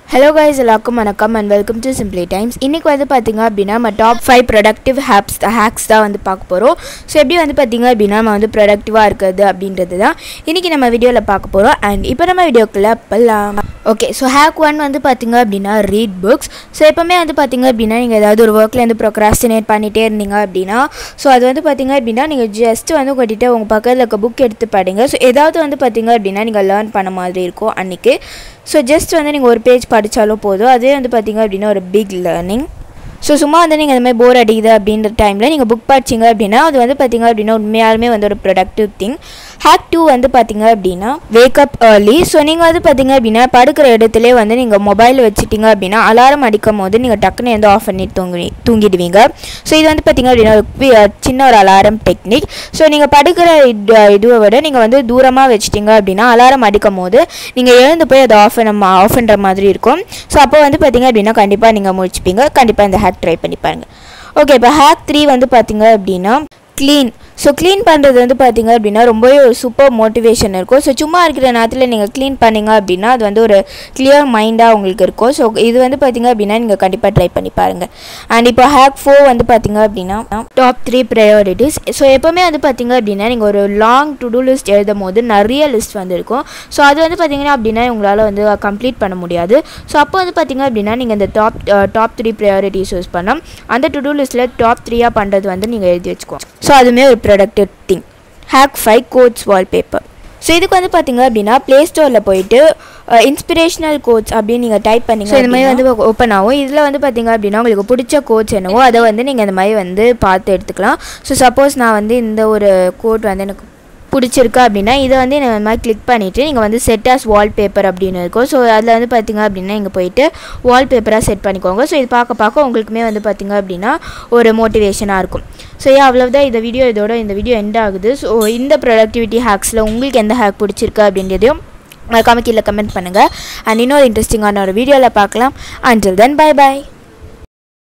hello guys எல்லாருக்கும் வணக்கம் and welcome to simply times இன்றைக்கி வந்து பார்த்தீங்க அப்படின்னா நம்ம top five productive haps hacks தான் வந்து பார்க்க போகிறோம் ஸோ எப்படி வந்து பார்த்தீங்க அப்படின்னா நம்ம வந்து ப்ரொடக்டிவாக இருக்குது அப்படின்றது தான் இன்றைக்கி நம்ம வீடியோவில் பார்க்க போகிறோம் அண்ட் இப்போ நம்ம வீடியோக்குள்ளே போகலாம் ஓகே ஸோ ஹேக் ஒன் வந்து பார்த்தீங்க அப்படின்னா ரீட் புக்ஸ் ஸோ எப்போவுமே வந்து பார்த்தீங்க அப்படின்னா நீங்கள் ஏதாவது ஒரு ஒர்க்கில் வந்து ப்ரொக்ராஸ்டினேட் பண்ணிகிட்டே இருந்தீங்க அப்படின்னா ஸோ அது வந்து பார்த்தீங்க அப்படின்னா நீங்கள் ஜஸ்ட் வந்து உங்கள்கிட்ட உங்கள் பக்கத்தில் இருக்க புக் எடுத்து படிங்க ஸோ ஏதாவது வந்து பார்த்தீங்க அப்படின்னா நீங்கள் லேர்ன் பண்ண மாதிரி இருக்கும் அன்றைக்கி ஸோ ஜஸ்ட் வந்து நீங்கள் ஒரு பேஜ் படித்தாலும் போதும் அதே வந்து பார்த்தீங்க அப்படின்னா ஒரு பிக் லேர்னிங் ஸோ சும்மா வந்து நீங்கள் இந்த மாதிரி போர் அடிக்குது அப்படின்ற டைமில் நீங்கள் புக் படிச்சிங்க அப்படின்னா அது வந்து பார்த்தீங்க அப்படின்னா உண்மையாலுமே வந்து ஒரு ப்ரொடக்டிவ் திங் ஹேக் டூ வந்து பார்த்தீங்க அப்படின்னா வேக்கப் ஏர்லி ஸோ நீங்கள் வந்து பார்த்தீங்க அப்படின்னா படுக்கிற இடத்துல வந்து நீங்கள் மொபைல் வச்சுட்டீங்க அப்படின்னா அலாரம் அடிக்கும் போது நீங்கள் டக்குன்னு வந்து ஆஃப் பண்ணி தூங்கி தூங்கிடுவீங்க ஸோ இது வந்து பார்த்தீங்க அப்படின்னா ஒரு பி- சின்ன ஒரு அலாரம் டெக்னிக் ஸோ நீங்கள் படுக்கிற இது இதுவை விட நீங்கள் வந்து தூரமாக வச்சிட்டீங்க அப்படின்னா அலாரம் அடிக்கும் போது நீங்கள் எழுந்து போய் அதை ஆஃப் பண்ண ஆஃப் பண்ணுற மாதிரி இருக்கும் ஸோ அப்போ வந்து பார்த்தீங்க அப்படின்னா கண்டிப்பாக நீங்கள் முடிச்சுப்பீங்க கண்டிப்பாக இந்த ஹேக் ட்ரை பண்ணி பாருங்க ஓகே இப்போ ஹேக் த்ரீ வந்து பார்த்தீங்க அப்படின்னா க்ளீன் ஸோ க்ளீன் பண்ணுறது வந்து பார்த்தீங்க அப்படின்னா ரொம்பவே ஒரு சூப்பர் மோட்டிவேஷன் இருக்கும் ஸோ சும்மா இருக்கிற நேரத்தில் நீங்கள் க்ளீன் பண்ணீங்க அப்படின்னா அது வந்து ஒரு கிளியர் மைண்டாக உங்களுக்கு இருக்கும் ஸோ இது வந்து பார்த்தீங்க அப்படின்னா நீங்கள் கண்டிப்பாக ட்ரை பண்ணி பாருங்கள் அண்ட் இப்போ ஹேக் ஃபோர் வந்து பார்த்தீங்க அப்படின்னா டாப் த்ரீ ப்ரையாரிட்டிஸ் ஸோ எப்போவுமே வந்து பார்த்தீங்க அப்படின்னா நீங்கள் ஒரு லாங் டு டூ லிஸ்ட் எழுதும் போது நிறைய லிஸ்ட் வந்திருக்கும் ஸோ அது வந்து பார்த்தீங்கன்னா அப்படின்னா உங்களால் வந்து கம்ப்ளீட் பண்ண முடியாது ஸோ அப்போ வந்து பார்த்தீங்க அப்படின்னா நீங்கள் இந்த top top three priorities use பண்ணோம் அந்த டு டூ லிஸ்ட்டில் டாப் த்ரீயாக பண்ணுறது வந்து நீங்கள் எழுதி வச்சுக்கோங்க ஸோ அதுவுமே ஒரு productive thing hack five goals wallpaper so இதுக்கு வந்து பார்த்தீங்க அப்படின்னா ப்ளே ஸ்டோரில் போயிட்டு இன்ஸ்பிரேஷனல் கோட்ஸ் அப்படின்னு நீங்கள் டைப் பண்ணீங்க ஸோ இந்த மாதிரி வந்து ஓப்பன் ஆகும் இதில் வந்து பார்த்தீங்க அப்படின்னா உங்களுக்கு பிடிச்ச கோட்ஸ் என்னவோ அதை வந்து நீங்கள் இந்த மாதிரி வந்து பார்த்து எடுத்துக்கலாம் ஸோ சப்போஸ் நான் வந்து இந்த ஒரு கோட் வந்து எனக்கு பிடிச்சிருக்கு அப்படின்னா இதை வந்து இந்த மாதிரி கிளிக் பண்ணிவிட்டு நீங்கள் வந்து செட் ஆஸ் வால்பேப்பர் அப்படின்னு இருக்கும் ஸோ அதில் வந்து பார்த்தீங்க அப்படின்னா இங்கே போயிட்டு வால்பேப்பராக செட் பண்ணிக்கோங்க ஸோ இது பார்க்க பார்க்க உங்களுக்குமே வந்து பார்த்தீங்க அப்படின்னா ஒரு மோட்டிவேஷனாக இருக்கும் ஸோ ஏன் அவ்வளவுதான் இந்த வீடியோ இதோட இந்த வீடியோ எண்ட் ஆகுது ஸோ இந்த ப்ரொடக்டிவிட்டி ஹேக்ஸில் உங்களுக்கு எந்த ஹேக் பிடிச்சிருக்கு அப்படின்றதையும் மறக்காம கீழே கமெண்ட் பண்ணுங்கள் அண்ட் இன்னொரு இன்ட்ரெஸ்டிங்கான ஒரு வீடியோவில் பார்க்கலாம் அண்டில் தென் பை பை